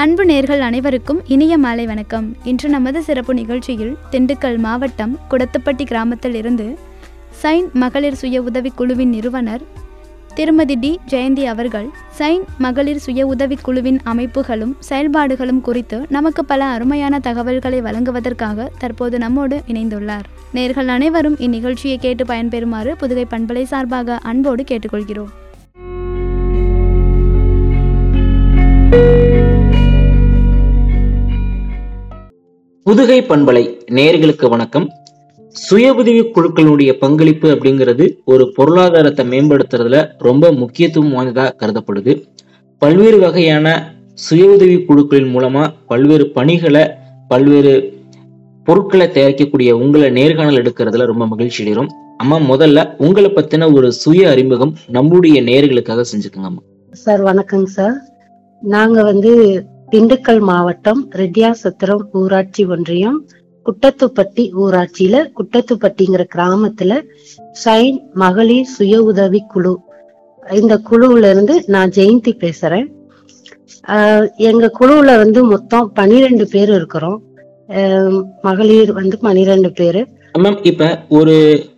அன்பு நேர்கள் அனைவருக்கும் இனிய மாலை வணக்கம் இன்று நமது சிறப்பு நிகழ்ச்சியில் திண்டுக்கல் மாவட்டம் குடத்துப்பட்டி கிராமத்தில் இருந்து சைன் மகளிர் சுய உதவிக் குழுவின் நிறுவனர் திருமதி டி ஜெயந்தி அவர்கள் சைன் மகளிர் சுய உதவிக் குழுவின் அமைப்புகளும் செயல்பாடுகளும் குறித்து நமக்கு பல அருமையான தகவல்களை வழங்குவதற்காக தற்போது நம்மோடு இணைந்துள்ளார் நேர்கள் அனைவரும் இந்நிகழ்ச்சியை கேட்டு பயன்பெறுமாறு புதுகை பண்பலை சார்பாக அன்போடு கேட்டுக்கொள்கிறோம் புதுகை பண்பலை நேயர்களுக்கு வணக்கம் சுய உதவி குழுக்களுடைய பங்களிப்பு அப்படிங்கிறது ஒரு பொருளாதாரத்தை மேம்படுத்துறதுல ரொம்ப முக்கியத்துவம் வாய்ந்ததா கருதப்படுது பல்வேறு வகையான சுய உதவி குழுக்களின் மூலமா பல்வேறு பணிகளை பல்வேறு பொருட்களை தயாரிக்கக்கூடிய உங்களை நேர்காணல் எடுக்கிறதுல ரொம்ப மகிழ்ச்சி அடைகிறோம் அம்மா முதல்ல உங்களை பத்தின ஒரு சுய அறிமுகம் நம்முடைய நேயர்களுக்காக செஞ்சுக்கோங்க அம்மா சார் வணக்கங்க சார் நாங்க வந்து திண்டுக்கல் மாவட்டம் ரெட்டியாசத்திரம் ஊராட்சி ஒன்றியம் குட்டத்துப்பட்டி ஊராட்சியில குட்டத்துப்பட்டிங்கிற கிராமத்துல சைன் மகளிர் சுய உதவி குழு இந்த குழுவுல இருந்து நான் ஜெயந்தி பேசுறேன் ஆஹ் எங்க குழுவுல வந்து மொத்தம் பனிரெண்டு பேர் இருக்கிறோம் ஆஹ் மகளிர் வந்து பனிரெண்டு பேரு மேம் இப்ப ஒரு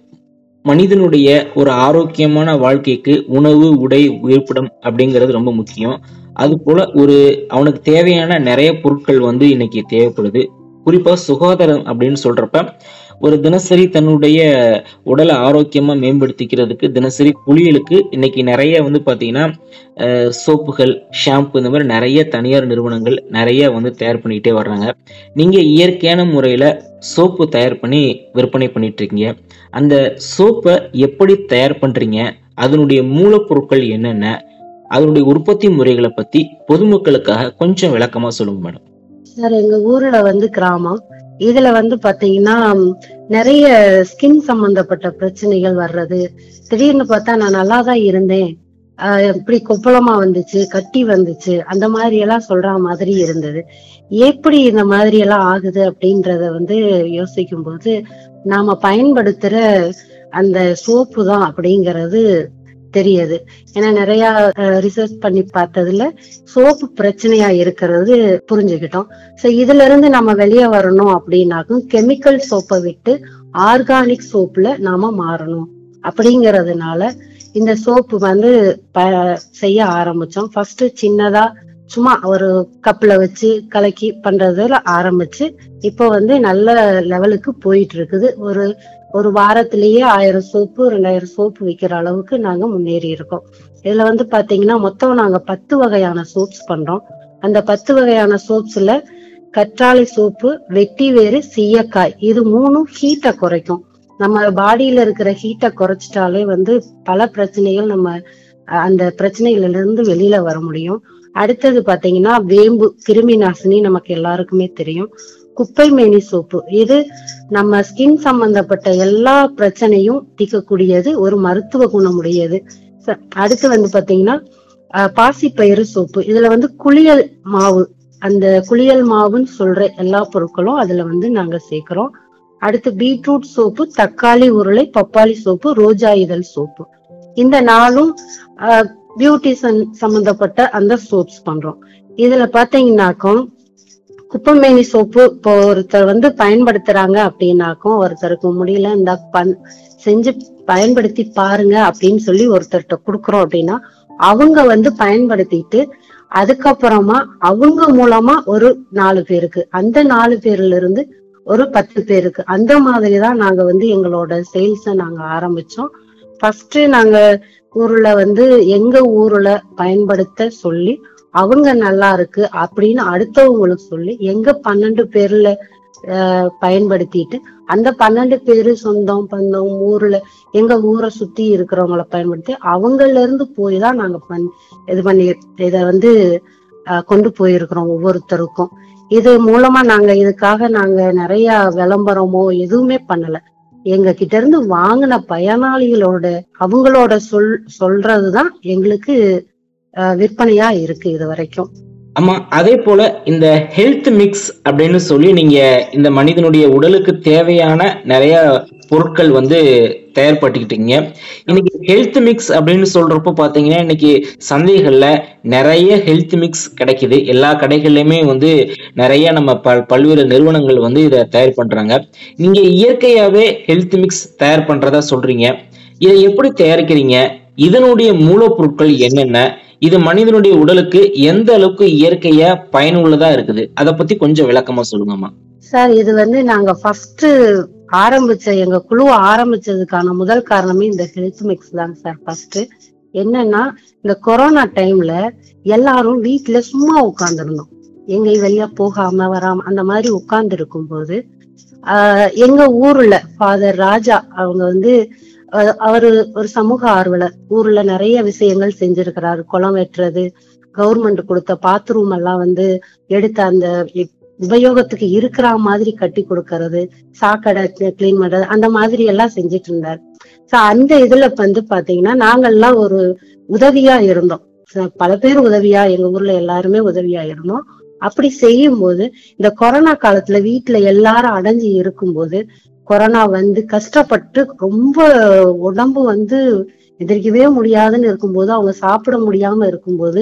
மனிதனுடைய ஒரு ஆரோக்கியமான வாழ்க்கைக்கு உணவு உடை இருப்பிடம் அப்படிங்கிறது ரொம்ப முக்கியம் அது போல ஒரு அவனுக்கு தேவையான நிறைய பொருட்கள் வந்து இன்னைக்கு தேவைப்படுது குறிப்பா சுகாதாரம் அப்படின்னு சொல்றப்ப ஒரு தினசரி தன்னுடைய உடலை ஆரோக்கியமா மேம்படுத்திக்கிறதுக்கு தினசரி குளியலுக்கு இன்னைக்கு நிறைய வந்து பாத்தீங்கன்னா அஹ், சோப்புகள் ஷாம்பு இந்த மாதிரி நிறைய தனியார் நிறுவனங்கள் நிறைய வந்து தயார் பண்ணிக்கிட்டே வர்றாங்க நீங்க இயற்கையான முறையில சோப்பு தயார் பண்ணி விற்பனை பண்ணிட்டு இருக்கீங்க அந்த சோப்பை எப்படி தயார் பண்றீங்க அதனுடைய மூலப்பொருட்கள் என்னென்ன அதனுடைய உற்பத்தி முறைகளை பத்தி பொதுமக்களுக்காக கொஞ்சம் விளக்கமா சொல்லுங்க மேடம் சார் எங்க ஊர்ல வந்து கிராமம் இதுல வந்து பாத்தீங்கன்னா ம், நிறைய ஸ்கின் சம்பந்தப்பட்ட பிரச்சனைகள் வர்றது திடீர்னு பார்த்தா நான் நல்லா தான் இருந்தேன் ஆஹ் இப்படி கொப்பளமா வந்துச்சு கட்டி வந்துச்சு அந்த மாதிரி எல்லாம் சொல்ற மாதிரி இருந்தது எப்படி இந்த மாதிரி எல்லாம் ஆகுது அப்படின்றத வந்து யோசிக்கும் போது நாம பயன்படுத்துற அந்த சோப்பு தான் அப்படிங்கறது தெரியுது ஏன்னா நிறைய ரிசர்ச் பண்ணி பார்த்ததுல சோப்பு பிரச்சனையா இருக்கிறது புரிஞ்சுக்கிட்டோம் சோ இதுல இருந்து நம்ம வெளியே வரணும் அப்படின்னாக்கும் கெமிக்கல் சோப்பை விட்டு ஆர்கானிக் சோப்புல நாம மாறணும் அப்படிங்கறதுனால இந்த சோப்பு வந்து ப- செய்ய ஆரம்பிச்சோம் ஃபர்ஸ்ட் சின்னதா சும்மா ஒரு கப்ல வச்சு கலக்கி பண்றதுல ஆரம்பிச்சு இப்போ வந்து நல்ல லெவலுக்கு போயிட்டு இருக்குது ஒரு ஒரு வாரத்திலேயே ஆயிரம் சோப்பு ரெண்டாயிரம் சோப்பு விற்கிற அளவுக்கு நாங்க முன்னேறி இருக்கோம் இதுல வந்து பாத்தீங்கன்னா மொத்தம் நாங்க பத்து வகையான சோப்ஸ் பண்றோம் அந்த பத்து வகையான சோப்ஸ்ல கற்றாழை சோப்பு வெட்டி வேறு சீயக்காய் இது மூணும் ஹீட்டை குறைக்கும் நம்ம பாடியில இருக்கிற ஹீட்டை குறைச்சிட்டாலே வந்து பல பிரச்சனைகள் நம்ம அஹ், அந்த பிரச்சனைகள்ல இருந்து வெளியில வர முடியும் அடுத்தது பாத்தீங்கன்னா வேம்பு கிருமி நாசினி நமக்கு எல்லாருக்குமே தெரியும் குப்பை மேனி சோப்பு இது நம்ம ஸ்கின் சம்பந்தப்பட்ட எல்லா பிரச்சனையும் தீர்க்கக்கூடியது ஒரு மருத்துவ குணமுடையது ச- அடுத்து வந்து பாத்தீங்கன்னா அஹ், பாசிப்பயிறு சோப்பு இதுல வந்து குளியல் மாவு அந்த குளியல் மாவுன்னு சொல்ற எல்லா பொருட்களும் அதுல வந்து நாங்க சேர்க்கிறோம் அடுத்து பீட்ரூட் சோப்பு தக்காளி உருளை பப்பாளி சோப்பு ரோஜா இதழ் சோப்பு இந்த நாளும் பியூட்டிசன் சம்பந்தப்பட்ட அந்த சோப்ஸ் பண்றோம் இதுல பாத்தீங்கன்னாக்கும் குப்பமேனி சோப்பு இப்போ ஒருத்தர் வந்து பயன்படுத்துறாங்க அப்படின்னாக்கும் ஒருத்தருக்கு முடியல இந்த பண் செஞ்சு பயன்படுத்தி பாருங்க அப்படின்னு சொல்லி ஒருத்தர்கிட்ட குடுக்குறோம் அப்படின்னா அவங்க வந்து பயன்படுத்திட்டு அதுக்கப்புறமா அவங்க மூலமா ஒரு நாலு பேருக்கு அந்த நாலு பேர்ல இருந்து ஒரு பத்து பேருக்கு அந்த மாதிரி தான் நாங்க வந்து எங்களோட சேல்ஸ நாங்க ஆரம்பிச்சோம் ஃபர்ஸ்ட் நாங்க ஊர்ல வந்து எங்க ஊர்ல பயன்படுத்த சொல்லி அவங்க நல்லா இருக்கு அப்படின்னு அடுத்தவங்களுக்கு சொல்லி எங்க பன்னெண்டு பேர்ல அஹ், பயன்படுத்திட்டு அந்த பன்னெண்டு பேரு சொந்தம் பந்தம் ஊர்ல எங்க ஊரை சுத்தி இருக்கிறவங்கள பயன்படுத்தி அவங்கள்ல இருந்து போய் தான் நாங்க பண் இது பண்ணி இத வந்து அஹ், கொண்டு போயிருக்கிறோம் ஒவ்வொருத்தருக்கும் இது மூலமா நாங்க இதுக்காக நாங்க நிறைய விளம்பரமோ எதுவுமே பண்ணல எங்க கிட்ட இருந்து வாங்கின பயனாளிகளோட அவங்களோட சொல் சொல்றதுதான் எங்களுக்கு அஹ், விற்பனையா இருக்கு இது வரைக்கும் ஆமா அதே போல இந்த ஹெல்த் மிக்ஸ் அப்படின்னு சொல்லி நீங்க இந்த மனிதனுடைய உடலுக்கு தேவையான நிறைய பொருட்கள் வந்து தயார்படுத்திக்கிட்டீங்க இன்னைக்கு ஹெல்த் மிக்ஸ் அப்படின்னு சொல்றப்போ பாத்தீங்கன்னா இன்னைக்கு சந்தைகள்ல நிறைய ஹெல்த் மிக்ஸ் கிடைக்குது எல்லா கடைகள்லயுமே வந்து நிறைய நம்ம பல் பல்வேறு நிறுவனங்கள் வந்து இதை தயார் பண்றாங்க நீங்க இயற்கையாவே ஹெல்த் மிக்ஸ் தயார் பண்றதா சொல்றீங்க இதை எப்படி தயாரிக்கிறீங்க இதனுடைய மூலப்பொருட்கள் என்னென்ன இது மனிதனுடைய உடலுக்கு எந்த அளவுக்கு இயற்கையா பயனுள்ளதா இருக்குது அதை பத்தி கொஞ்சம் விளக்கமா சொல்லுங்கம்மா சார் இது வந்து நாங்க ஃபர்ஸ்ட் ஆரம்பிச்ச எங்க குழு ஆரம்பிச்சதுக்கான முதல் காரணமே இந்த ஹெல்த் மிக்ஸ் தாங்க சார் ஃபர்ஸ்ட் என்னன்னா இந்த கொரோனா டைம்ல எல்லாரும் வீட்டுல சும்மா உட்கார்ந்துருந்தோம் எங்க வெளியா போகாம வராம அந்த மாதிரி உட்கார்ந்து இருக்கும்போது ஆஹ் எங்க ஊர்ல ஃபாதர் ராஜா அவங்க வந்து அஹ் அவரு ஒரு சமூக ஆர்வலர் ஊர்ல நிறைய விஷயங்கள் செஞ்சிருக்கிறாரு குளம் வெட்டுறது கவர்மெண்ட் கொடுத்த பாத்ரூம் எல்லாம் வந்து எடுத்து அந்த இ- உபயோகத்துக்கு இருக்கிற மாதிரி கட்டி கொடுக்கறது சாக்கடை கிளீன் பண்றது அந்த மாதிரி எல்லாம் செஞ்சுட்டு இருந்தாரு சோ அந்த இதுல வந்து பாத்தீங்கன்னா நாங்கெல்லாம் ஒரு உதவியா இருந்தோம் ச- பல பேர் உதவியா எங்க ஊர்ல எல்லாருமே உதவியா இருந்தோம் அப்படி செய்யும் போது இந்த கொரோனா காலத்துல வீட்டுல எல்லாரும் அடைஞ்சு இருக்கும்போது கொரோனா வந்து கஷ்டப்பட்டு ரொம்ப உடம்பு வந்து எதிர்க்கவே முடியாதுன்னு இருக்கும்போது அவங்க சாப்பிட முடியாம இருக்கும்போது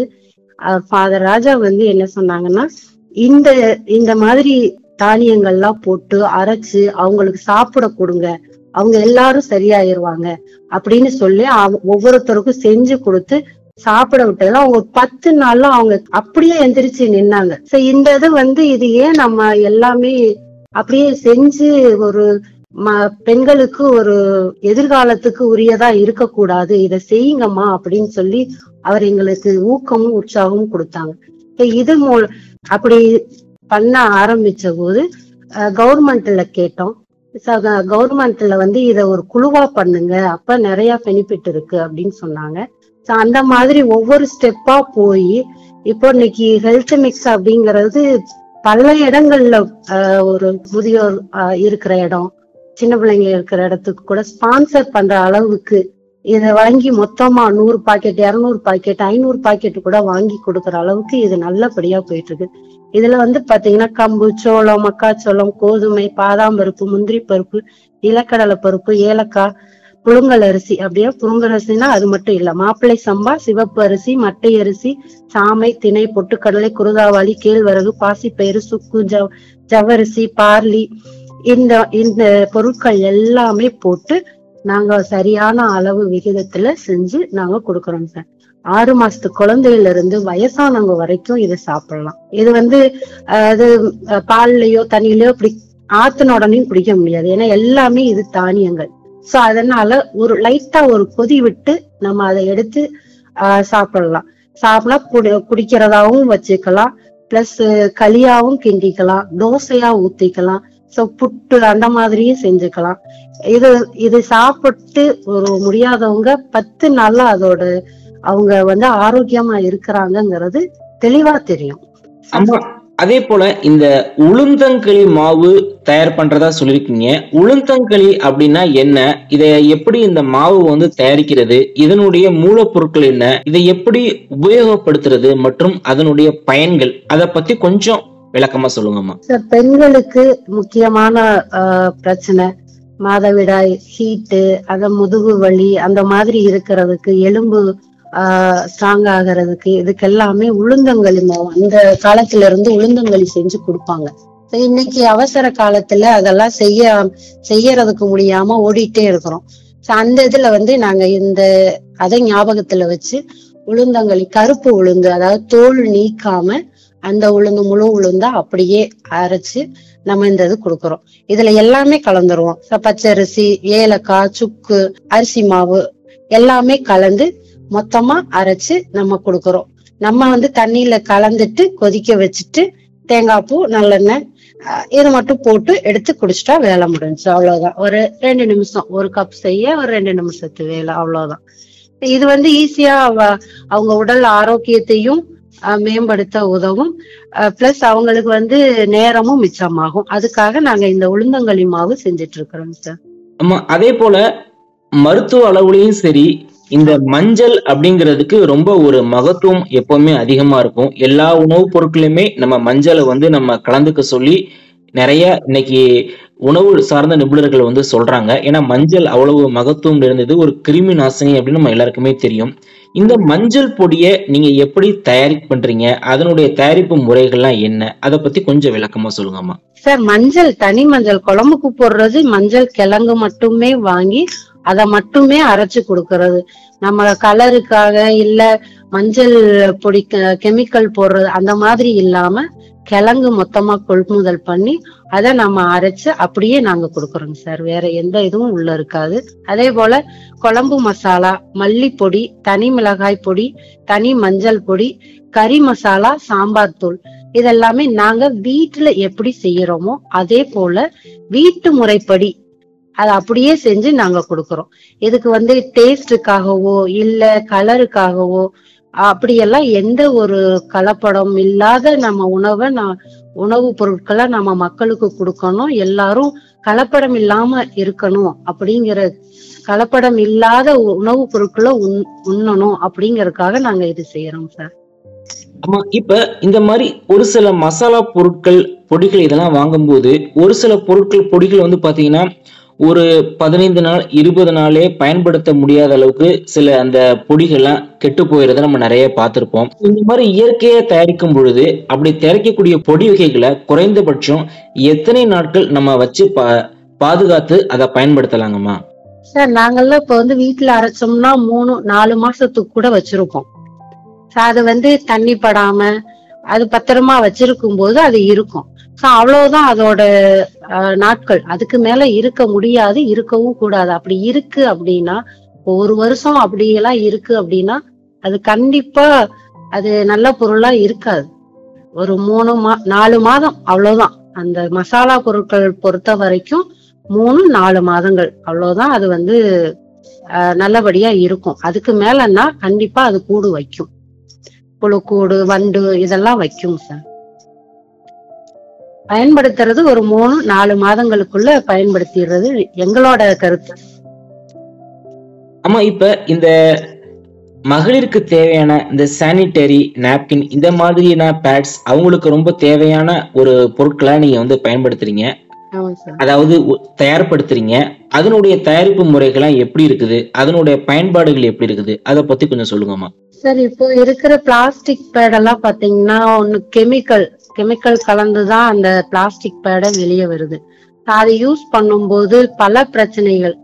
ஃபாதர் ராஜா வந்து என்ன சொன்னாங்கன்னா இந்த இந்த மாதிரி தானியங்கள்லாம் போட்டு அரைச்சு அவங்களுக்கு சாப்பிட கொடுங்க அவங்க எல்லாரும் சரியாயிருவாங்க அப்படின்னு சொல்லி அவ- ஒவ்வொருத்தருக்கும் செஞ்சு கொடுத்து சாப்பிட விட்டதுல அவங்க ஒரு பத்து நாள்ல அவங்க அப்படியே எந்திரிச்சு நின்னாங்க சோ இந்த இது வந்து இது ஏன் நம்ம எல்லாமே அப்படியே செஞ்சு ஒரு ம- பெண்களுக்கு ஒரு எதிர்காலத்துக்கு உரியதா இருக்கக்கூடாது இதை செய்யுங்கம்மா அப்படின்னு சொல்லி அவர் எங்களுக்கு ஊக்கமும் உற்சாகமும் கொடுத்தாங்க இப்ப இது மூல அப்படி பண்ண ஆரம்பிச்ச போது கவர்மெண்ட்ல கேட்டோம் கவர்மெண்ட்ல வந்து இத ஒரு குழுவா பண்ணுங்க அப்ப நிறைய பெனிஃபிட் இருக்கு அப்படின்னு சொன்னாங்க சோ அந்த மாதிரி ஒவ்வொரு ஸ்டெப்பா போய் இப்போ இன்னைக்கு ஹெல்த் மிக்ஸ் அப்படிங்கறது பல இடங்கள்ல ஆஹ், ஒரு முதியோர் ஆஹ், இருக்கிற இடம் சின்ன பிள்ளைங்க இருக்கிற இடத்துக்கு கூட ஸ்பான்சர் பண்ற அளவுக்கு இத வாங்கி மொத்தமா நூறு பாக்கெட் இருநூறு பாக்கெட் ஐநூறு பாக்கெட் கூட வாங்கி கொடுக்கற அளவுக்கு இது நல்லபடியா போயிட்டு இருக்கு இதுல வந்து பாத்தீங்கன்னா கம்பு சோளம் மக்காச்சோளம் கோதுமை பாதாம் பருப்பு முந்திரி பருப்பு நிலக்கடலை பருப்பு ஏலக்காய் புழுங்கல் அரிசி அப்படியே புழுங்கல் அரிசினா அது மட்டும் இல்ல மாப்பிள்ளை சம்பா சிவப்பு அரிசி மட்டை அரிசி சாமை திணை பொட்டுக்கடலை குருதாவாளி கேழ்வரகு பாசிப்பயிறு சுக்கு ஜவ் ஜவ்வரிசி பார்லி இந்த இந்த பொருட்கள் எல்லாமே போட்டு நாங்க சரியான அளவு விகிதத்துல செஞ்சு நாங்க கொடுக்கறோம் சார் ஆறு மாசத்து குழந்தையில இருந்து வயசானவங்க வரைக்கும் இதை சாப்பிடலாம் இது வந்து அஹ், அது அஹ், பால்லயோ தண்ணியிலயோ இப்படி ஆத்துன உடனேயும் குடிக்க முடியாது ஏன்னா எல்லாமே இது தானியங்கள் சோ அதனால ஒரு லைட்டா ஒரு கொதி விட்டு நம்ம அதை எடுத்து ஆஹ் சாப்பிடலாம் சாப்பிடா குடி குடிக்கிறதாவும் வச்சுக்கலாம் பிளஸ் களியாவும் கிண்டிக்கலாம் தோசையா ஊத்திக்கலாம் சோ புட்டு அந்த மாதிரியும் செஞ்சுக்கலாம் இது இது சாப்பிட்டு ஒரு முடியாதவங்க பத்து நாள்ல அதோட அவங்க வந்து ஆரோக்கியமா இருக்கிறாங்கங்கிறது தெளிவா தெரியும் ஆமா அதே போல இந்த உளுந்தங்களி மாவு தயார் பண்றதா சொல்லிருக்கீங்க உளுந்தங்களி அப்படின்னா என்ன இதை எப்படி இந்த மாவு வந்து தயாரிக்கிறது இதனுடைய மூலப்பொருட்கள் என்ன இதை எப்படி உபயோகப்படுத்துறது மற்றும் அதனுடைய பயன்கள் அதை பத்தி கொஞ்சம் விளக்கமா சொல்லுங்கம்மா சார் பெண்களுக்கு முக்கியமான ஆஹ், பிரச்சனை மாதவிடாய் ஹீட்டு அந்த முதுகு வலி அந்த மாதிரி இருக்கிறதுக்கு எலும்பு ஸ்ட்ராங் ஆகிறதுக்கு இதுக்கெல்லாமே உளுந்தங்களி மாவு அந்த காலத்துல இருந்து உளுந்தங்களி செஞ்சு கொடுப்பாங்க So, இன்னைக்கு அவசர காலத்துல அதெல்லாம் செய்ய செய்யறதுக்கு முடியாம ஓடிட்டே இருக்கிறோம் So, அந்த இதுல வந்து நாங்க இந்த அதை ஞாபகத்துல வச்சு உளுந்தங்களி கருப்பு உளுந்து அதாவது தோல் நீக்காம அந்த உளுந்து முழு உளுந்தா அப்படியே அரைச்சு நம்ம இந்த இது கொடுக்கறோம் இதுல எல்லாமே கலந்துருவோம் ச- பச்சரிசி ஏலக்காய் சுக்கு அரிசி மாவு எல்லாமே கலந்து மொத்தமா அரைச்சு நம்ம கொடுக்கறோம் நம்ம வந்து தண்ணியில கலந்துட்டு கொதிக்க வச்சுட்டு தேங்காய் பூ நல்லெண்ணெய் அஹ் இது மட்டும் போட்டு எடுத்து குடிச்சிட்டா வேலை முடிஞ்சுச்சு அவ்வளவுதான் ஒரு ரெண்டு நிமிஷம் ஒரு கப் செய்ய ஒரு ரெண்டு நிமிஷத்து வேலை அவ்வளவுதான் இது வந்து ஈஸியா அவங்க உடல் ஆரோக்கியத்தையும் அஹ், மேம்படுத்த உதவும் பிளஸ் அவங்களுக்கு வந்து நேரமும் மிச்சமாகும் அதுக்காக நாங்க இந்த உளுந்தங்களி மாவு செஞ்சுட்டு இருக்கிறோம் சார் ஆமா அதே போல மருத்துவ அளவுலயும் சரி இந்த மஞ்சள் அப்படிங்கிறதுக்கு ரொம்ப ஒரு மகத்துவம் எப்பவுமே அதிகமா இருக்கும் எல்லா உணவுப் பொருட்களுமே நம்ம மஞ்சளை வந்து நம்ம கலந்துக்க சொல்லி நிறைய இன்னைக்கு உணவு சார்ந்த நிபுணர்கள் வந்து சொல்றாங்க ஏன்னா மஞ்சள் அவ்வளவு மகத்துவம் நிறைந்தது ஒரு கிருமி நாசினி அப்படின்னு நம்ம எல்லாருக்குமே தெரியும் இந்த மஞ்சள் பொடியை நீங்க எப்படி தயாரி பண்றீங்க அதனுடைய தயாரிப்பு முறைகள்லாம் என்ன அதை பத்தி கொஞ்சம் விளக்கமா சொல்லுங்கம்மா சார் மஞ்சள் தனி மஞ்சள் குழம்புக்கு போடுறது மஞ்சள் கிழங்கு மட்டுமே வாங்கி அதை மட்டுமே அரைச்சு கொடுக்கறது நம்ம கலருக்காக இல்ல மஞ்சள் பொடி கெமிக்கல் போடுறது அந்த மாதிரி இல்லாம கிழங்கு மொத்தமா கொள்முதல் பண்ணி அதை நம்ம அரைச்சு அப்படியே நாங்க கொடுக்கறோங்க சார் வேற எந்த இதுவும் உள்ள இருக்காது அதே போல குழம்பு மசாலா மல்லிப்பொடி தனி மிளகாய் பொடி தனி மஞ்சள் பொடி கறி மசாலா சாம்பார் தூள் இதெல்லாமே நாங்க வீட்டுல எப்படி செய்யறோமோ அதே போல வீட்டு முறைப்படி அதை அப்படியே செஞ்சு நாங்க கொடுக்கறோம் இதுக்கு வந்து டேஸ்டுக்காகவோ இல்ல கலருக்காகவோ அப்படியெல்லாம் எந்த ஒரு கலப்படம் இல்லாத நம்ம உணவை நான் உணவுப் பொருட்களை நம்ம மக்களுக்கு கொடுக்கணும் எல்லாரும் கலப்படம் இல்லாம இருக்கணும் அப்படிங்கிற கலப்படம் இல்லாத உணவுப் பொருட்களை உண் உண்ணணும் அப்படிங்கறதுக்காக நாங்க இது செய்யறோம் சார் ஆமா இப்ப இந்த மாதிரி ஒரு சில மசாலா பொருட்கள் பொடிகள் இதெல்லாம் வாங்கும்போது ஒரு சில பொருட்கள் பொடிகள் வந்து பாத்தீங்கன்னா ஒரு பதினைந்து நாள் இருபது நாளே பயன்படுத்த முடியாத அளவுக்கு சில அந்த பொடிகள்லாம் கெட்டு போயிருத நம்ம நிறைய பார்த்திருப்போம் இந்த மாதிரி இயற்கையா தயாரிக்கும் பொழுது அப்படி தயாரிக்கக்கூடிய பொடி வகைகளை குறைந்தபட்சம் எத்தனை நாட்கள் நம்ம வச்சு பா பாதுகாத்து அதை பயன்படுத்தலாங்கம்மா சார் நாங்கெல்லாம் இப்ப வந்து வீட்டுல அரைச்சோம்னா மூணு நாலு மாசத்துக்கு கூட வச்சிருக்கோம் So அது வந்து தண்ணி படாம அது பத்திரமா வச்சிருக்கும் போது அது இருக்கும் சோ அவ்வளவுதான் அதோட அஹ், நாட்கள் அதுக்கு மேல இருக்க முடியாது இருக்கவும் கூடாது அப்படி இருக்கு அப்படின்னா ஒரு வருஷம் அப்படி எல்லாம் இருக்கு அப்படின்னா அது கண்டிப்பா அது நல்ல பொருளா இருக்காது ஒரு மூணு மா நாலு மாதம் அவ்வளவுதான் அந்த மசாலா பொருட்கள் பொறுத்த வரைக்கும் மூணு நாலு மாதங்கள் அவ்வளவுதான் அது வந்து அஹ், நல்லபடியா இருக்கும் அதுக்கு மேலன்னா கண்டிப்பா அது கூடு வைக்கும் புழுக்கூடு வண்டு இதெல்லாம் வைக்கும் சார் பயன்படுத்துறது ஒரு மூணு நாலு மாதங்களுக்குள்ள பயன்படுத்திடுறது எங்களோட கருத்து ஆமா இப்ப இந்த மகளிருக்கு தேவையான இந்த சானிட்டரி நாப்கின் இந்த மாதிரியான பேட்ஸ் அவங்களுக்கு ரொம்ப தேவையான ஒரு பொருட்களா நீங்க வந்து பயன்படுத்துறீங்க ஆமாம் சார் அதாவது ஒ- தயார்படுத்துறீங்க அதனுடைய தயாரிப்பு முறைகள்லாம் எப்படி இருக்குது அதனுடைய பயன்பாடுகள் எப்படி இருக்குது அதை பத்தி கொஞ்சம் சொல்லுங்கம்மா சார் இப்போ இருக்கிற பிளாஸ்டிக் பேடெல்லாம் பாத்தீங்கன்னா ஒண்ணு கெமிக்கல் கெமிக்கல் கலந்துதான் அந்த பிளாஸ்டிக் பேடை வெளியே வருது அதை யூஸ் பண்ணும்போது பல பிரச்சனைகள்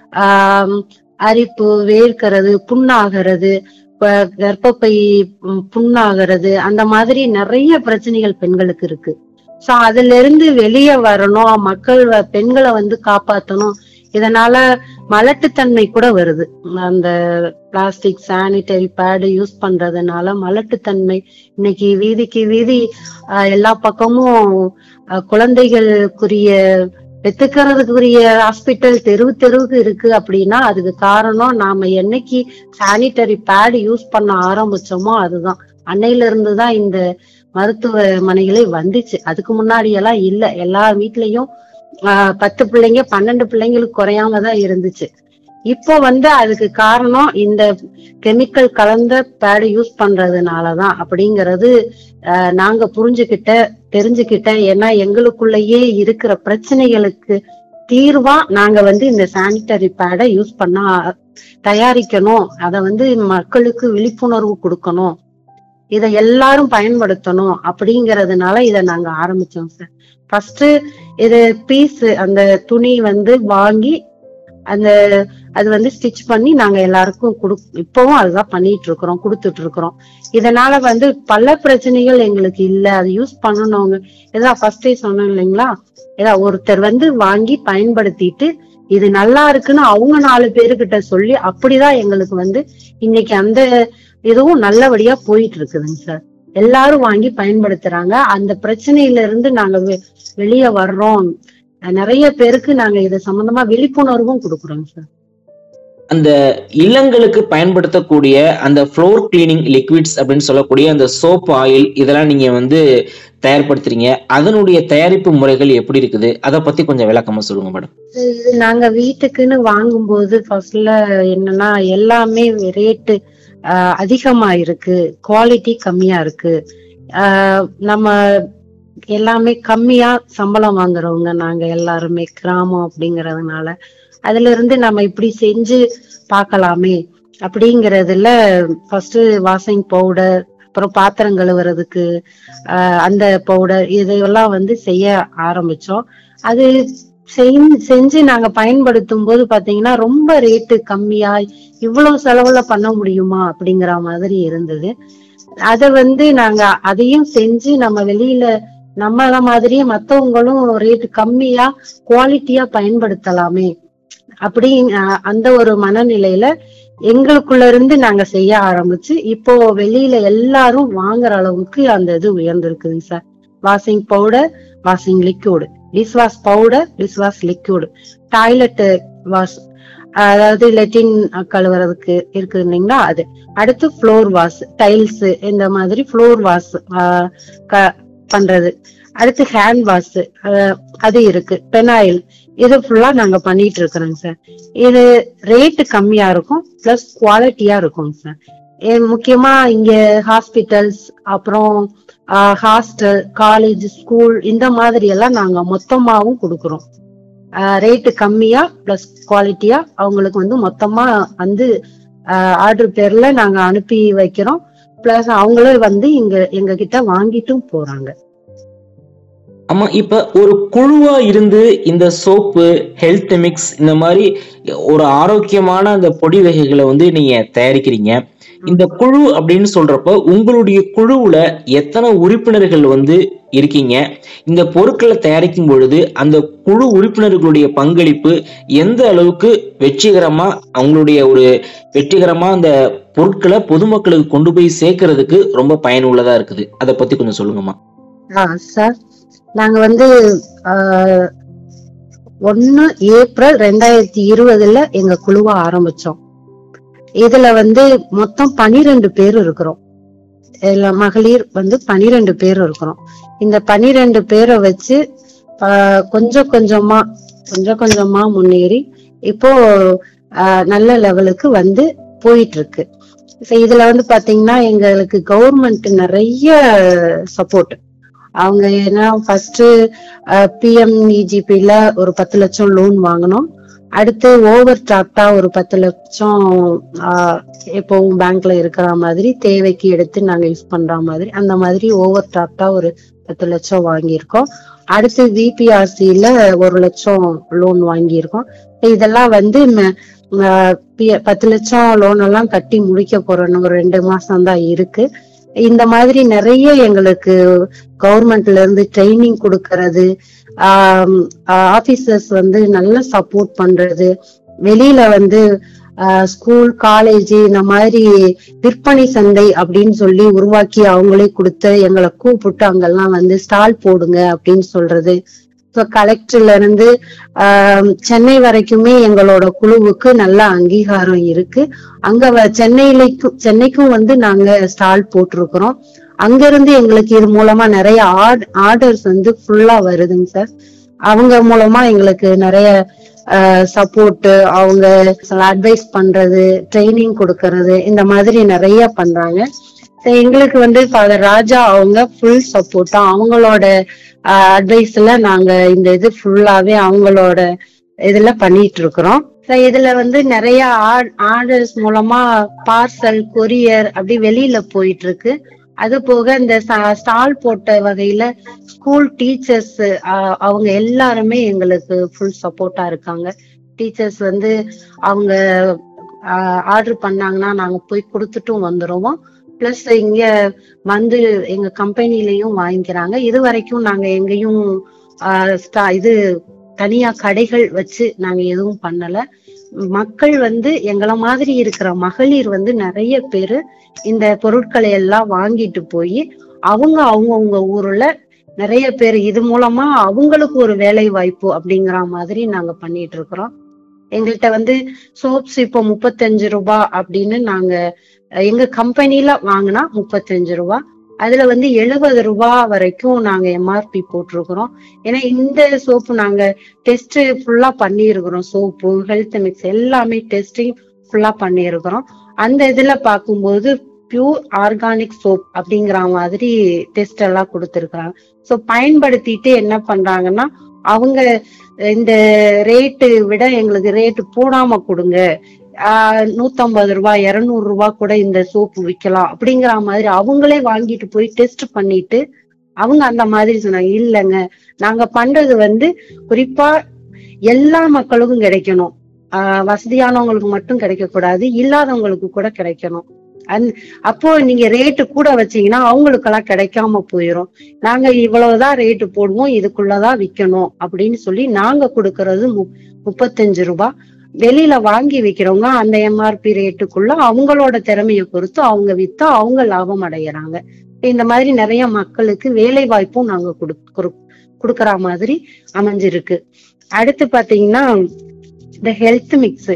ஆம், அரிப்பு வேர்க்கிறது புண்ணாகிறது ப- கர்ப்பப்பை ம், புண்ணாகிறது அந்த மாதிரி நிறைய பிரச்சனைகள் பெண்களுக்கு இருக்கு சோ அதுல இருந்து வெளியே வரணும் மக்கள் வ- பெண்களை வந்து காப்பாத்தணும் இதனால மலட்டுத்தன்மை கூட வருது அந்த பிளாஸ்டிக் சானிட்டரி பேடு யூஸ் பண்றதுனால மலட்டுத்தன்மை இன்னைக்கு வீதிக்கு வீதி ஆஹ், எல்லா பக்கமும் ஆஹ், குழந்தைகளுக்குரிய பெத்துக்கிறதுக்குரிய ஹாஸ்பிட்டல் தெருவு தெருவுக்கு இருக்கு அப்படின்னா அதுக்கு காரணம் நாம என்னைக்கு சானிட்டரி பேட் யூஸ் பண்ண ஆரம்பிச்சோமோ அதுதான் அன்னையில இருந்து தான் இந்த மருத்துவமனைகளே வந்துச்சு அதுக்கு முன்னாடி எல்லாம் இல்ல எல்லா வீட்லயும் ஆஹ், பத்து பிள்ளைங்க பன்னெண்டு பிள்ளைங்களுக்கு குறையாம தான் இருந்துச்சு இப்போ வந்து அதுக்கு காரணம் இந்த கெமிக்கல் கலந்த பேடு யூஸ் பண்றதுனாலதான் அப்படிங்கறது ஆஹ், நாங்க புரிஞ்சுக்கிட்ட தெரிஞ்சுக்கிட்ட ஏன்னா எங்களுக்குள்ளேயே இருக்கிற பிரச்சனைகளுக்கு தீர்வா நாங்க வந்து இந்த சானிட்டரி பேடை யூஸ் பண்ண ஆ- தயாரிக்கணும் அத வந்து மக்களுக்கு விழிப்புணர்வு கொடுக்கணும் இத எல்லாரும் பயன்படுத்தணும் அப்படிங்கறதுனால இத நாங்க ஆரம்பிச்சோம் சார் ஃபர்ஸ்ட் இது பீஸ் அந்த துணி வந்து வாங்கி அந்த அது வந்து ஸ்டிச் பண்ணி நாங்க எல்லாருக்கும் குடு இப்பவும் அதுதான் பண்ணிட்டு இருக்கிறோம் கொடுத்துட்டு இருக்கிறோம் இதனால வந்து பல பிரச்சனைகள் எங்களுக்கு இல்ல அது யூஸ் பண்ணணுங்க ஏதா ஃபர்ஸ்டே சொன்னோம் இல்லைங்களா ஏதா ஒருத்தர் வந்து வாங்கி பயன்படுத்திட்டு இது நல்லா இருக்குன்னு அவங்க நாலு பேருக்கிட்ட சொல்லி அப்படிதான் எங்களுக்கு வந்து இன்னைக்கு அந்த இதுவும் நல்லபடியா போயிட்டு இருக்குதுங்க சார் எல்லாரும் வாங்கி பயன்படுத்துறாங்க அந்த பிரச்சனையில இருந்து நாங்க வெ- வெளியே வர்றோம் நிறைய பேருக்கு நாங்க இது சம்பந்தமா விழிப்புணர்வும் கொடுக்குறோம் சார் அந்த இல்லங்களுக்கு பயன்படுத்தக்கூடிய அந்த ஃப்ளோர் கிளீனிங் லிக்விட்ஸ் அப்படின்னு சொல்லக்கூடிய அந்த சோப் ஆயில் இதெல்லாம் நீங்க வந்து தயார்படுத்துறீங்க அதனுடைய தயாரிப்பு முறைகள் எப்படி இருக்குது அதை பத்தி கொஞ்சம் விளக்கமா சொல்லுங்க மேடம் இது நாங்க வீட்டுக்குன்னு வாங்கும்போது ஃபர்ஸ்ட்ல என்னன்னா எல்லாமே ரேட்டு அதிகமா இருக்கு குவாலிட்டி கம்மியா இருக்கு ஆஹ் நம்ம எல்லாமே கம்மியா சம்பளம் வாங்குறவங்க நாங்க எல்லாருமே கிராமம் அப்படிங்கறதுனால அதுல இருந்து நம்ம இப்படி செஞ்சு பார்க்கலாமே அப்படிங்கறதுல ஃபர்ஸ்ட் வாஷிங் பவுடர் அப்புறம் பாத்திரம் கழுவுறதுக்கு ஆஹ் அந்த பவுடர் இதையெல்லாம் வந்து செய்ய ஆரம்பிச்சோம் அது செய்- செஞ்சு நாங்க பயன்படுத்தும் போது பாத்தீங்கன்னா ரொம்ப ரேட்டு கம்மியா இவ்வளவு செலவுல பண்ண முடியுமா அப்படிங்கிற மாதிரி இருந்தது அத வந்து நாங்க அதையும் செஞ்சு நம்ம வெளியில நம்மள மாதிரியே மத்தவங்களும் ரேட் கம்மியா குவாலிட்டியா பயன்படுத்தலாமே அப்படி அஹ், அந்த ஒரு மனநிலையில எங்களுக்குள்ள இருந்து நாங்க செய்ய ஆரம்பிச்சு இப்போ வெளியில எல்லாரும் வாங்குற அளவுக்கு அந்த இது உயர்ந்திருக்குங்க sir washing powder washing liquid dish wash powder dish wash liquid toilet wash அதாவது லெட்டின் கழுவுறதுக்கு இருக்குது இல்லைங்களா அது அடுத்து ஃப்ளோர் வாஷ் டைல்ஸ் இந்த மாதிரி ஃப்ளோர் வாஷ் பண்றது அடுத்து ஹேண்ட் வாஷ் அது இருக்கு பெனாயில் இது ஃபுல்லா நாங்க பண்ணிட்டு இருக்கிறோங்க சார் இது ரேட்டு கம்மியா இருக்கும் பிளஸ் குவாலிட்டியா இருக்கும் சார் ஏ- முக்கியமா இங்க ஹாஸ்பிட்டல்ஸ் அப்புறம் ஹாஸ்டல் காலேஜ் ஸ்கூல் இந்த மாதிரி எல்லாம் நாங்க மொத்தமாவும் கொடுக்குறோம் ரேட்டு கம்மியா பிளஸ் குவாலிட்டியா அவங்களுக்கு வந்து மொத்தமா வந்து ஆர்டர் பேர்ல நாங்க அனுப்பி வைக்கிறோம் பிளஸ் அவங்களே வந்து இங்க எங்க கிட்ட வாங்கிட்டும் போறாங்க ஆமா இப்ப ஒரு குழுவா இருந்து இந்த சோப்பு ஹெல்த் மிக்ஸ் இந்த மாதிரி ஒரு ஆரோக்கியமான அந்த பொடி வகைகளை வந்து நீங்க தயாரிக்கிறீங்க இந்த குழு அப்படின்னு சொல்றப்ப உங்களுடைய குழுவுல எத்தனை உறுப்பினர்கள் வந்து இருக்கீங்க இந்த பொருட்களை தயாரிக்கும் பொழுது அந்த குழு உறுப்பினர்களுடைய பங்களிப்பு எந்த அளவுக்கு வெற்றிகரமா அவங்களுடைய ஒரு வெற்றிகரமா அந்த பொருட்களை பொதுமக்களுக்கு கொண்டு போய் சேர்க்கறதுக்கு ரொம்ப பயனுள்ளதா இருக்குது அதை பத்தி கொஞ்சம் சொல்லுங்கம்மா சார் நாங்க வந்து ஆஹ், ஒண்ணு ஏப்ரல் ரெண்டாயிரத்தி இருபதுல எங்க குழுவை ஆரம்பிச்சோம் இதுல வந்து மொத்தம் பனிரெண்டு பேர் இருக்கிறோம் இதுல மகளிர் வந்து பனிரெண்டு பேர் இருக்கிறோம் இந்த பனிரெண்டு பேரை வச்சு ஆஹ், கொஞ்சம் கொஞ்சமா கொஞ்சம் கொஞ்சமா முன்னேறி இப்போ ஆஹ், நல்ல லெவலுக்கு வந்து போயிட்டு இருக்கு So இதுல வந்து பாத்தீங்கன்னா எங்களுக்கு கவர்மெண்ட் நிறைய சப்போர்ட் அவங்க ஏன்னா ஃபர்ஸ்ட் பிஎம்இஜிபில ஒரு பத்து லட்சம் லோன் வாங்கினோம் அடுத்து ஓவர் டிராப்டா ஒரு பத்து லட்சம் ஆஹ், எப்பவும் பேங்க்ல இருக்கிற மாதிரி தேவைக்கு எடுத்து நாங்க யூஸ் பண்ற மாதிரி அந்த மாதிரி ஓவர் டிராப்டா ஒரு பத்து லட்சம் வாங்கியிருக்கோம் அடுத்து விபிஆர்சில ஒரு லட்சம் லோன் வாங்கியிருக்கோம் இதெல்லாம் வந்து ம- ஆஹ், பி- பத்து லட்சம் லோன் எல்லாம் கட்டி முடிக்க போறோம் ஒரு ரெண்டு மாசம் தான் இருக்கு இந்த மாதிரி நிறைய எங்களுக்கு கவர்மெண்ட்ல இருந்து ட்ரைனிங் கொடுக்கறது ஆபீசர்ஸ் வந்து நல்ல சப்போர்ட் பண்றது வெளியில வந்து ஸ்கூல் காலேஜ் இந்த மாதிரி விற்பனை சந்தை அப்படின்னு சொல்லி உருவாக்கி அவங்களே கொடுத்து எங்களை கூப்பிட்டு அங்கெல்லாம் வந்து ஸ்டால் போடுங்க அப்படின்னு சொல்றது ஸோ கலெக்டர்ல இருந்து ஆஹ், சென்னை வரைக்குமே எங்களோட குழுவுக்கு நல்ல அங்கீகாரம் இருக்கு அங்க வ- சென்னையிலைக்கும் சென்னைக்கும் வந்து நாங்க ஸ்டால் போட்டிருக்கிறோம் அங்க இருந்து எங்களுக்கு இது மூலமா நிறைய ஆர்டர்ஸ் வந்து ஃபுல்லா வருதுங்க சார் அவங்க மூலமா எங்களுக்கு நிறைய சப்போர்ட் அவங்க அட்வைஸ் பண்றது ட்ரைனிங் கொடுக்கறது இந்த மாதிரி நிறைய பண்றாங்க So, எங்களுக்கு வந்து ஃபாதர் ராஜா அவங்க ஃபுல் சப்போர்ட்டா அவங்களோட அட்வைஸ்ல நாங்க இந்த இது ஃபுல்லாவே அவங்களோட இதுல பண்ணிட்டு இருக்கிறோம் So, இதுல வந்து நிறைய ஆர்டர்ஸ் மூலமா பார்சல் கொரியர் அப்படி வெளியில போயிட்டு இருக்கு அது போக இந்த ஸ்டால் போட்ட வகையில ஸ்கூல் டீச்சர்ஸ் அவங்க எல்லாருமே எங்களுக்கு ஃபுல் சப்போர்ட்டா இருக்காங்க டீச்சர்ஸ் வந்து அவங்க ஆர்டர் பண்ணாங்கன்னா நாங்க போய் கொடுத்துட்டும் வந்துருவோம் பிளஸ் இங்க வந்து எங்க கம்பெனிலையும் வாங்கிக்கிறாங்க இது வரைக்கும் நாங்க எங்கேயும் ஆஹ் ஸ்டா- இது தனியா கடைகள் வச்சு நாங்க எதுவும் பண்ணல மக்கள் வந்து எங்கள மாதிரி இருக்கிற மகளிர் வந்து நிறைய பேரு இந்த பொருட்களை எல்லாம் வாங்கிட்டு போய் அவங்க அவங்கவுங்க ஊர்ல நிறைய பேர் இது மூலமா அவங்களுக்கு ஒரு வேலை வாய்ப்பு அப்படிங்கிற மாதிரி நாங்க பண்ணிட்டு இருக்கிறோம் எங்கள்கிட்ட வந்து சோப்ஸ் இப்போ முப்பத்தஞ்சு ரூபாய் அப்படின்னு நாங்க அஹ், எங்க கம்பெனில வாங்கினா முப்பத்தஞ்சு ரூபாய் அதுல வந்து எழுபது ரூபாய் வரைக்கும் நாங்க எம்ஆர்பி போட்டிருக்கிறோம் ஏன்னா இந்த சோப்பு நாங்க டெஸ்ட் ஃபுல்லா பண்ணியிருக்கிறோம் சோப்பு ஹெல்த் மிக்ஸ் எல்லாமே டெஸ்டிங் ஃபுல்லா பண்ணியிருக்கிறோம் அந்த இதுல பார்க்கும்போது பியூர் ஆர்கானிக் சோப் அப்படிங்கிற மாதிரி டெஸ்ட் எல்லாம் கொடுத்துருக்காங்க ஸோ பயன்படுத்திட்டு என்ன பண்றாங்கன்னா அவங்க இந்த ரேட்டு விட எங்களுக்கு ரேட்டு போடாம கொடுங்க ஆஹ் நூத்தம்பது ரூபாய் இருநூறு ரூபாய் கூட இந்த சோப்பு விற்கலாம் அப்படிங்கிற மாதிரி அவங்களே வாங்கிட்டு போய் டெஸ்ட் பண்ணிட்டு அவங்க அந்த மாதிரி சொன்னாங்க இல்லைங்க நாங்க பண்றது வந்து குறிப்பா எல்லா மக்களுக்கும் கிடைக்கணும் ஆஹ் வசதியானவங்களுக்கு மட்டும் கிடைக்க கூடாது இல்லாதவங்களுக்கு கூட கிடைக்கணும் அந் அப்போ நீங்க ரேட்டு கூட வச்சீங்கன்னா அவங்களுக்கெல்லாம் கிடைக்காம போயிடும் நாங்க இவ்வளவுதான் ரேட்டு போடுவோம் இதுக்குள்ளதான் விக்கணும் அப்படின்னு சொல்லி நாங்க கொடுக்கறது மு முப்பத்தஞ்சு ரூபாய் வெளியில வாங்கி விக்கிறவங்க அந்த எம்ஆர்பி ரேட்டுக்குள்ள அவங்களோட திறமையை பொறுத்து அவங்க வித்தா அவங்க லாபம் அடையறாங்க இந்த மாதிரி நிறைய மக்களுக்கு வேலை வாய்ப்பும் நாங்க கொடு கொடு- கொடுக்கற மாதிரி அமைஞ்சிருக்கு அடுத்து பாத்தீங்கன்னா இந்த ஹெல்த் மிக்ஸ்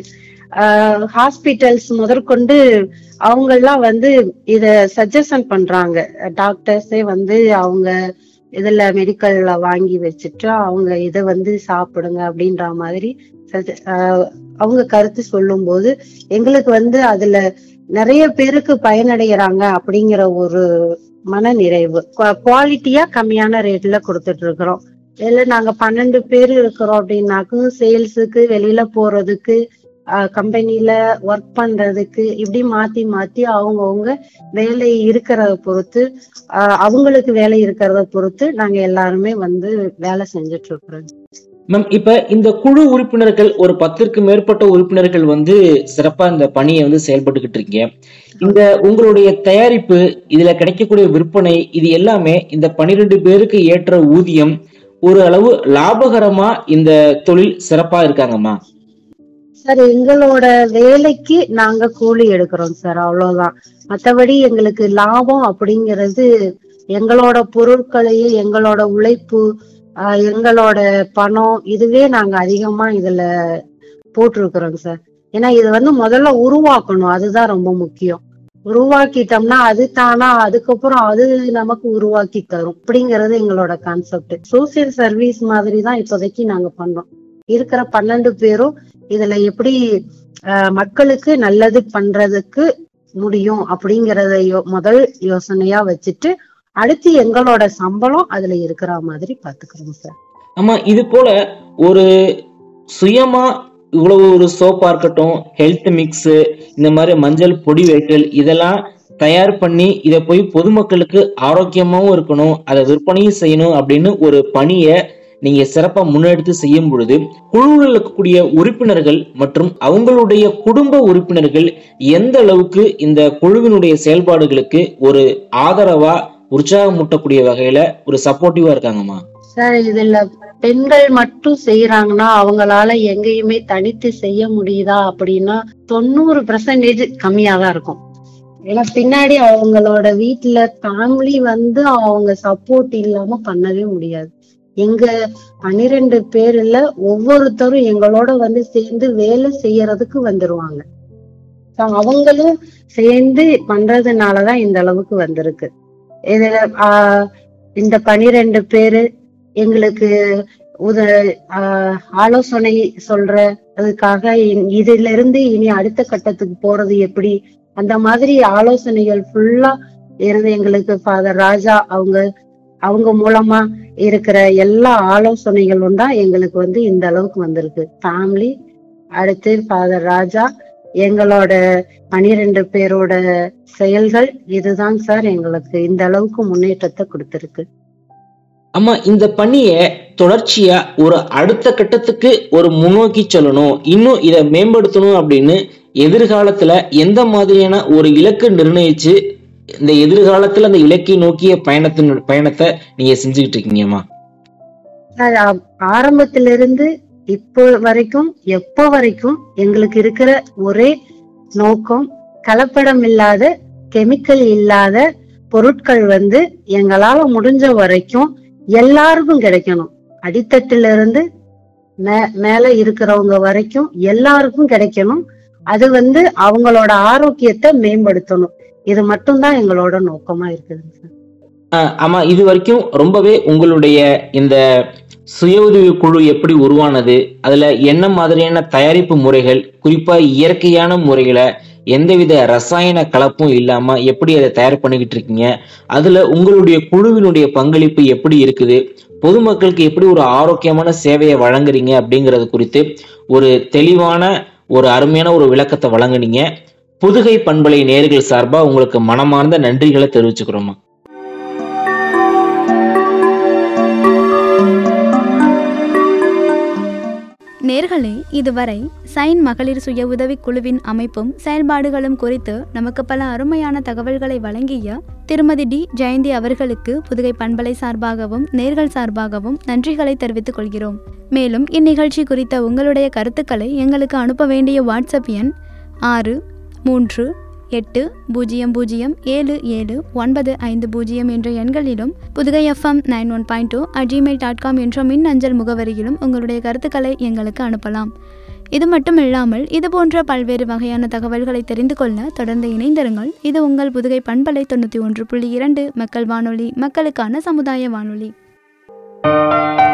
ஹாஸ்பிட்டல்ஸ் முதற்கொண்டு அவங்க எல்லாம் வந்து இத சஜஷன் பண்றாங்க டாக்டர்ஸே வந்து அவங்க இதுல மெடிக்கல்ல வாங்கி வச்சுட்டு அவங்க இத வந்து சாப்பிடுங்க அப்படின்ற மாதிரி suggest- ஆஹ் அவங்க கருத்து சொல்லும்போது எங்களுக்கு வந்து அதுல நிறைய பேருக்கு பயனடைகிறாங்க அப்படிங்கிற ஒரு மன நிறைவு குவாலிட்டியா கம்மியான ரேட்ல கொடுத்துட்டு இருக்கிறோம் இதுல நாங்க பன்னெண்டு பேர் இருக்கிறோம் அப்படின்னாக்கும் சேல்ஸுக்கு வெளியில போறதுக்கு கம்பெனில ஒர்க் பண்றதுக்கு இப்படி மாத்தி மாத்தி அவங்கவுங்க வேலை இருக்கிறத பொறுத்து ஆஹ் அவங்களுக்கு வேலை இருக்கிறத பொறுத்து நாங்க எல்லாருமே வந்து வேலை செஞ்சுட்டு இருக்கிறோம் மேம் இப்ப இந்த குழு உறுப்பினர்கள் ஒரு பத்திற்கு மேற்பட்ட உறுப்பினர்கள் வந்து சிறப்பா இந்த பணியை வந்து செயல்பட்டுக்கிட்டு இருக்கீங்க இந்த உங்களுடைய தயாரிப்பு இதுல கிடைக்கக்கூடிய விற்பனை இது எல்லாமே இந்த பனிரெண்டு பேருக்கு ஏற்ற ஊதியம் ஒரு அளவு லாபகரமா இந்த தொழில் சிறப்பா இருக்காங்கம்மா சார் எங்களோட வேலைக்கு நாங்க கூலி எடுக்கிறோம் சார் அவ்வளவுதான் மத்தபடி எங்களுக்கு லாபம் அப்படிங்கிறது எங்களோட பொருட்களையே எங்களோட உழைப்பு ஆஹ் எங்களோட பணம் இதுவே நாங்க அதிகமா இதுல போட்டிருக்கிறோம் சார் ஏன்னா இது வந்து முதல்ல உருவாக்கணும் அதுதான் ரொம்ப முக்கியம் உருவாக்கிட்டோம்னா அது தானா அதுக்கப்புறம் அது நமக்கு உருவாக்கி தரும் அப்படிங்கறது எங்களோட கான்செப்ட் சோசியல் சர்வீஸ் மாதிரி தான் இப்போதைக்கு நாங்க பண்றோம் இருக்கிற பன்னெண்டு பேரும் இதுல எப்படி ஆஹ், மக்களுக்கு நல்லது பண்றதுக்கு முடியும் அப்படிங்கறத யோ- முதல் யோசனையா வச்சுட்டு அடுத்து எங்களோட சம்பளம் அதுல இருக்கிற மாதிரி பாத்துக்கிறோம் சார் ஆமா இது போல ஒரு சுயமா இவ்வளவு ஒரு சோப்பா இருக்கட்டும் ஹெல்த் மிக்ஸ் இந்த மாதிரி மஞ்சள் பொடி வைக்கல் இதெல்லாம் தயார் பண்ணி இதை போய் பொதுமக்களுக்கு ஆரோக்கியமாவும் இருக்கணும் அதை விற்பனையும் செய்யணும் அப்படின்னு ஒரு பணியை நீங்க சிறப்பா முன்னெடுத்து செய்யும் பொழுது குழுவில் இருக்கக்கூடிய உறுப்பினர்கள் மற்றும் அவங்களுடைய குடும்ப உறுப்பினர்கள் எந்த அளவுக்கு இந்த குழுவினுடைய செயல்பாடுகளுக்கு ஒரு ஆதரவா உற்சாகமூட்டக்கூடிய வகையில ஒரு சப்போர்ட்டிவா இருக்காங்கம்மா சார் இதுல பெண்கள் மட்டும் செய்யறாங்கன்னா அவங்களால எங்கேயுமே தனித்து செய்ய முடியுதா அப்படின்னா தொண்ணூறு பெர்சன்டேஜ் கம்மியா தான் இருக்கும் ஏன்னா பின்னாடி அவங்களோட வீட்டுல ஃபேமிலி வந்து அவங்க சப்போர்ட் இல்லாம பண்ணவே முடியாது எங்க பன்னிரெண்டு பேர்ல ஒவ்வொருத்தரும் எங்களோட வந்து சேர்ந்து வேலை செய்யறதுக்கு வந்துருவாங்க So அவங்களும் சேர்ந்து பண்றதுனாலதான் இந்த அளவுக்கு வந்திருக்கு இதுல ஆஹ் இந்த பனிரெண்டு பேரு எங்களுக்கு உத ஆஹ் ஆலோசனை சொல்ற அதுக்காக இ- இதுல இருந்து இனி அடுத்த கட்டத்துக்கு போறது எப்படி அந்த மாதிரி ஆலோசனைகள் ஃபுல்லா இருந்து எங்களுக்கு ஃபாதர் ராஜா அவங்க அவங்க மூலமா இருக்கிற எல்லா ஆலோசனைகளும் தான் எங்களுக்கு வந்து இந்த அளவுக்கு வந்திருக்கு ஃபேமிலி அடுத்து ஃபாதர் ராஜா எங்களோட பனிரெண்டு பேரோட செயல்கள் இதுதான் சார் எங்களுக்கு இந்த அளவுக்கு முன்னேற்றத்தை கொடுத்திருக்கு அம்மா இந்த பணிய தொடர்ச்சியா ஒரு அடுத்த கட்டத்துக்கு ஒரு முன்னோக்கி சொல்லணும் இன்னும் இதை மேம்படுத்தணும் அப்படின்னு எதிர்காலத்துல எந்த மாதிரியான ஒரு இலக்கு நிர்ணயிச்சு இந்த எதிர்காலத்துல அந்த இலக்கை நோக்கிய பயணத்தின் பயணத்தை நீங்க செஞ்சுக்கிட்டு இருக்கீங்கம்மா சார், ஆ- ஆரம்பத்துல இருந்து இப்போ வரைக்கும் எப்போ வரைக்கும் எங்களுக்கு இருக்கிற ஒரே நோக்கம் கலப்படம் இல்லாத கெமிக்கல் இல்லாத பொருட்கள் வந்து எங்களால முடிஞ்ச வரைக்கும் எல்லாருக்கும் கிடைக்கணும் அடித்தட்டுல இருந்து மே மேல இருக்கிறவங்க வரைக்கும் எல்லாருக்கும் கிடைக்கணும் அது வந்து அவங்களோட ஆரோக்கியத்தை மேம்படுத்தணும் இது மட்டும்தான் எங்களோட நோக்கமா இருக்குதுங்க சார் ஆஹ் ஆமா இது வரைக்கும் ரொம்பவே உங்களுடைய இந்த சுய உதவி குழு எப்படி உருவானது அதுல என்ன மாதிரியான தயாரிப்பு முறைகள் குறிப்பா இயற்கையான முறைகளை எந்தவித ரசாயன கலப்பும் இல்லாம எப்படி அதை தயார் பண்ணிக்கிட்டு இருக்கீங்க அதுல உங்களுடைய குழுவினுடைய பங்களிப்பு எப்படி இருக்குது பொதுமக்களுக்கு எப்படி ஒரு ஆரோக்கியமான சேவையை வழங்குறீங்க அப்படிங்கறது குறித்து ஒரு தெளிவான ஒரு அருமையான ஒரு விளக்கத்தை வழங்குனீங்க புதுகை பண்பலை நேர்கள் சார்பா உங்களுக்கு மனமார்ந்த நன்றிகளை தெரிவிச்சுக்கிறோமா நேர்களே இதுவரை சைன் மகளிர் சுய உதவிக் குழுவின் அமைப்பும் செயல்பாடுகளும் குறித்து நமக்கு பல அருமையான தகவல்களை வழங்கிய திருமதி டி ஜெயந்தி அவர்களுக்கு புதுகை பண்பலை சார்பாகவும் நேர்கள் சார்பாகவும் நன்றிகளை தெரிவித்துக் கொள்கிறோம் மேலும் இந்நிகழ்ச்சி குறித்த உங்களுடைய கருத்துக்களை எங்களுக்கு அனுப்ப வேண்டிய வாட்ஸ்அப் எண் ஆறு மூன்று எட்டு பூஜ்ஜியம் பூஜ்ஜியம் ஏழு ஏழு ஒன்பது ஐந்து பூஜ்ஜியம் என்ற எண்களிலும் Pudugai FM nine one point two at Gmail dot com என்ற மின் அஞ்சல் முகவரியிலும் உங்களுடைய கருத்துக்களை எங்களுக்கு அனுப்பலாம் இது மட்டும் இல்லாமல் இது போன்ற பல்வேறு வகையான தகவல்களை தெரிந்து கொள்ள தொடர்ந்து இணைந்திருங்கள் இது உங்கள் புதுகை பண்பலை தொண்ணூற்றி ஒன்று புள்ளி இரண்டு மக்கள் வானொலி மக்களுக்கான சமுதாய வானொலி